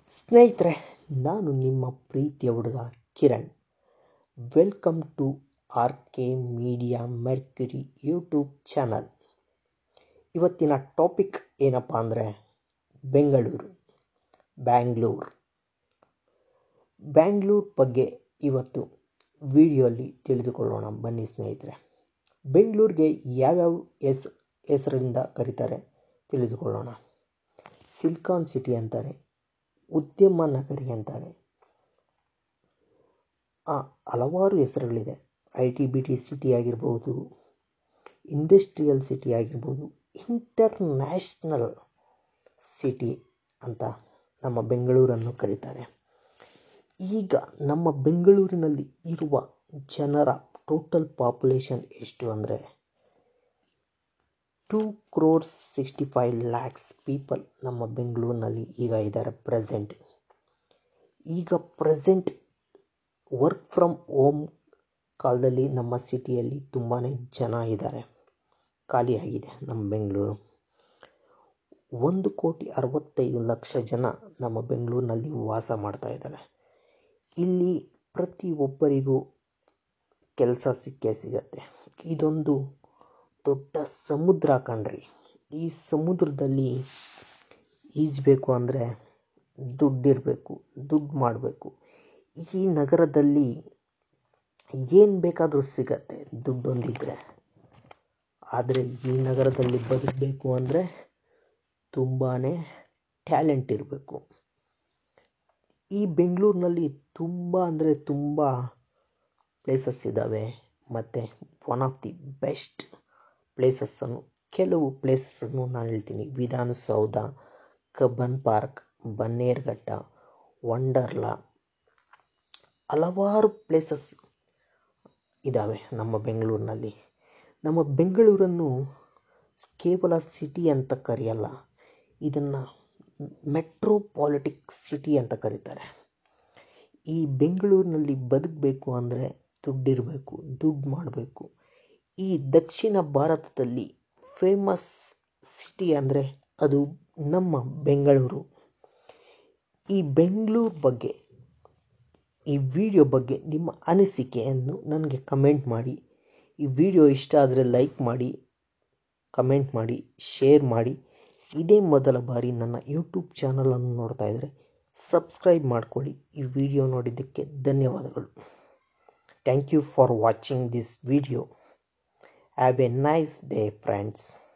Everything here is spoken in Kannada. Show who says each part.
Speaker 1: ಸ್ನೇಹಿತರೆ ನಾನು ನಿಮ್ಮ ಪ್ರೀತಿಯ ಹುಡುಗ Kiran welcome to R K Media Mercury YouTube channel ಇವತ್ತಿನ ಟಾಪಿಕ್ ಏನಪ್ಪ ಅಂದರೆ ಬೆಂಗಳೂರು ಬ್ಯಾಂಗ್ಳೂರ್ ಬ್ಯಾಂಗ್ಳೂರ್ ಬಗ್ಗೆ ಇವತ್ತು ವಿಡಿಯೋಲಿ ತಿಳಿದುಕೊಳ್ಳೋಣ ಬನ್ನಿ ಸ್ನೇಹಿತರೆ ಬೆಂಗಳೂರಿಗೆ ಯಾವ್ಯಾವ ಹೆಸ್ ಹೆಸರಿಂದ ಕರೀತಾರೆ ತಿಳಿದುಕೊಳ್ಳೋಣ ಸಿಲ್ಕಾನ್ ಸಿಟಿ ಅಂತಾರೆ ಉದ್ಯಮ ನಗರಿ ಅಂತಾರೆ ಆ, ಹಲವಾರು ಹೆಸರುಗಳಿದೆ I T B T city ಆಗಿರ್ಬೋದು ಇಂಡಸ್ಟ್ರಿಯಲ್ ಸಿಟಿ ಆಗಿರ್ಬೋದು ಇಂಟರ್ನ್ಯಾಷನಲ್ ಸಿಟಿ ಅಂತ ನಮ್ಮ ಬೆಂಗಳೂರನ್ನು ಕರೀತಾರೆ ಈಗ ನಮ್ಮ ಬೆಂಗಳೂರಿನಲ್ಲಿ ಇರುವ ಜನರ ಟೋಟಲ್ ಪಾಪ್ಯುಲೇಷನ್ ಎಷ್ಟು ಅಂದರೆ two crores sixty five lakhs people ನಮ್ಮ ಬೆಂಗಳೂರಿನಲ್ಲಿ ಈಗ ಇದ್ದಾರೆ ಪ್ರೆಸೆಂಟ್ ಈಗ ಪ್ರೆಸೆಂಟ್ ವರ್ಕ್ ಫ್ರಮ್ ಹೋಮ್ ಕಾಲದಲ್ಲಿ ನಮ್ಮ ಸಿಟಿಯಲ್ಲಿ ತುಂಬಾ ಜನ ಇದ್ದಾರೆ ಖಾಲಿಯಾಗಿದೆ ನಮ್ಮ ಬೆಂಗಳೂರು ಒಂದು ಕೋಟಿ ಅರವತ್ತೈದು ಲಕ್ಷ ಜನ ನಮ್ಮ ಬೆಂಗಳೂರಿನಲ್ಲಿ ವಾಸ ಮಾಡ್ತಾ ಇದ್ದಾರೆ ಇಲ್ಲಿ ಪ್ರತಿಯೊಬ್ಬರಿಗೂ ಕೆಲಸ ಸಿಕ್ಕೇ ಸಿಗತ್ತೆ ಇದೊಂದು ದೊಡ್ಡ ಸಮುದ್ರ ಕಣ್ರಿ ಈ ಸಮುದ್ರದಲ್ಲಿ ಈಜಬೇಕು ಅಂದರೆ ದುಡ್ಡಿರಬೇಕು ದುಡ್ಡು ಮಾಡಬೇಕು ಈ ನಗರದಲ್ಲಿ ಏನು ಬೇಕಾದರೂ ಸಿಗತ್ತೆ ದುಡ್ಡೊಂದಿದ್ರೆ ಆದರೆ ಈ ನಗರದಲ್ಲಿ ಬದುಕಬೇಕು ಅಂದರೆ ತುಂಬಾ ಟ್ಯಾಲೆಂಟ್ ಇರಬೇಕು ಈ ಬೆಂಗಳೂರಿನಲ್ಲಿ ತುಂಬ ಅಂದರೆ ತುಂಬ ಪ್ಲೇಸಸ್ ಇದ್ದಾವೆ ಮತ್ತು ಒನ್ ಆಫ್ ದಿ ಬೆಸ್ಟ್ ಪ್ಲೇಸಸ್ಸನ್ನು ಕೆಲವು ಪ್ಲೇಸಸ್ಸನ್ನು ನಾನು ಹೇಳ್ತೀನಿ ವಿಧಾನಸೌಧ ಕಬ್ಬನ್ ಪಾರ್ಕ್ ಬನ್ನೇರುಘಟ್ಟ ವಂಡರ್ಲಾ ಹಲವಾರು ಪ್ಲೇಸಸ್ ಇದ್ದಾವೆ ನಮ್ಮ ಬೆಂಗಳೂರಿನಲ್ಲಿ ನಮ್ಮ ಬೆಂಗಳೂರನ್ನು ಕೇವಲ ಸಿಟಿ ಅಂತ ಕರೆಯಲ್ಲ ಇದನ್ನು ಮೆಟ್ರೋಪಾಲಿಟಿಕ್ ಸಿಟಿ ಅಂತ ಕರೀತಾರೆ ಈ ಬೆಂಗಳೂರಿನಲ್ಲಿ ಬದುಕಬೇಕು ಅಂದರೆ ದುಡ್ಡಿರಬೇಕು ದುಡ್ಡು ಮಾಡಬೇಕು ಈ ದಕ್ಷಿಣ ಭಾರತದಲ್ಲಿ ಫೇಮಸ್ ಸಿಟಿ ಅಂದರೆ ಅದು ನಮ್ಮ ಬೆಂಗಳೂರು ಈ ಬೆಂಗಳೂರು ಬಗ್ಗೆ ಈ ವಿಡಿಯೋ ಬಗ್ಗೆ ನಿಮ್ಮ ಅನಿಸಿಕೆಯನ್ನು ನನಗೆ ಕಮೆಂಟ್ ಮಾಡಿ ಈ ವಿಡಿಯೋ ಇಷ್ಟ ಆದರೆ ಲೈಕ್ ಮಾಡಿ ಕಮೆಂಟ್ ಮಾಡಿ ಶೇರ್ ಮಾಡಿ ಇದೇ ಮೊದಲ ಬಾರಿ ನನ್ನ ಯೂಟ್ಯೂಬ್ ಚಾನಲನ್ನು ನೋಡ್ತಾ ಇದ್ದರೆ ಸಬ್ಸ್ಕ್ರೈಬ್ ಮಾಡ್ಕೊಳ್ಳಿ ಈ ವಿಡಿಯೋ ನೋಡಿದ್ದಕ್ಕೆ ಧನ್ಯವಾದಗಳು thank you for watching this video have a nice day friends